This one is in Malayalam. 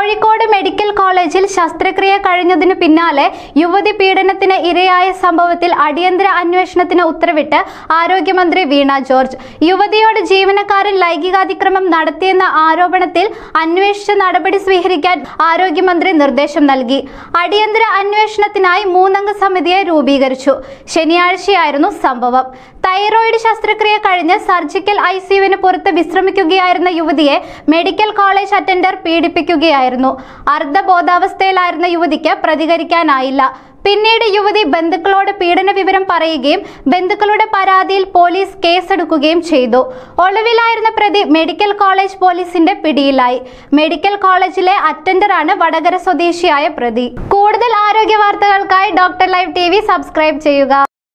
കോഴിക്കോട് മെഡിക്കൽ കോളേജിൽ ശസ്ത്രക്രിയ കഴിഞ്ഞതിനു പിന്നാലെ യുവതി പീഡനത്തിന് ഇരയായ സംഭവത്തിൽ അടിയന്തര അന്വേഷണത്തിന് ഉത്തരവിട്ട് ആരോഗ്യമന്ത്രി വീണ ജോർജ് യുവതിയോട് ജീവനക്കാരൻ ലൈംഗികാതിക്രമം നടത്തിയെന്ന ആരോപണത്തിൽ അന്വേഷിച്ച നടപടി സ്വീകരിക്കാൻ ആരോഗ്യമന്ത്രി നിർദ്ദേശം നൽകി അടിയന്തര അന്വേഷണത്തിനായി മൂന്നംഗ സമിതിയെ രൂപീകരിച്ചു ശനിയാഴ്ചയായിരുന്നു സംഭവം തൈറോയിഡ് ശസ്ത്രക്രിയ കഴിഞ്ഞ് സർജിക്കൽ ഐ സിയുവിന് പുറത്ത് വിശ്രമിക്കുകയായിരുന്ന യുവതിയെ മെഡിക്കൽ കോളേജ് അറ്റൻഡർ പീഡിപ്പിക്കുകയായിരുന്നു അർദ്ധബോധാവസ്ഥയിലായിരുന്ന യുവതിക്ക് പ്രതികരിക്കാനായില്ല പിന്നീട് യുവതി ബന്ധുക്കളോട് പീഡന വിവരം പറയുകയും ബന്ധുക്കളുടെ പരാതിയിൽ പോലീസ് കേസെടുക്കുകയും ചെയ്തു ഒളിവിലായിരുന്ന പ്രതി മെഡിക്കൽ കോളേജ് പോലീസിന്റെ പിടിയിലായി മെഡിക്കൽ കോളേജിലെ അറ്റൻഡറാണ് വടകര സ്വദേശിയായ പ്രതി കൂടുതൽ ആരോഗ്യ വാർത്തകൾക്കായി ഡോക്ടർ ലൈവ് ടി സബ്സ്ക്രൈബ് ചെയ്യുക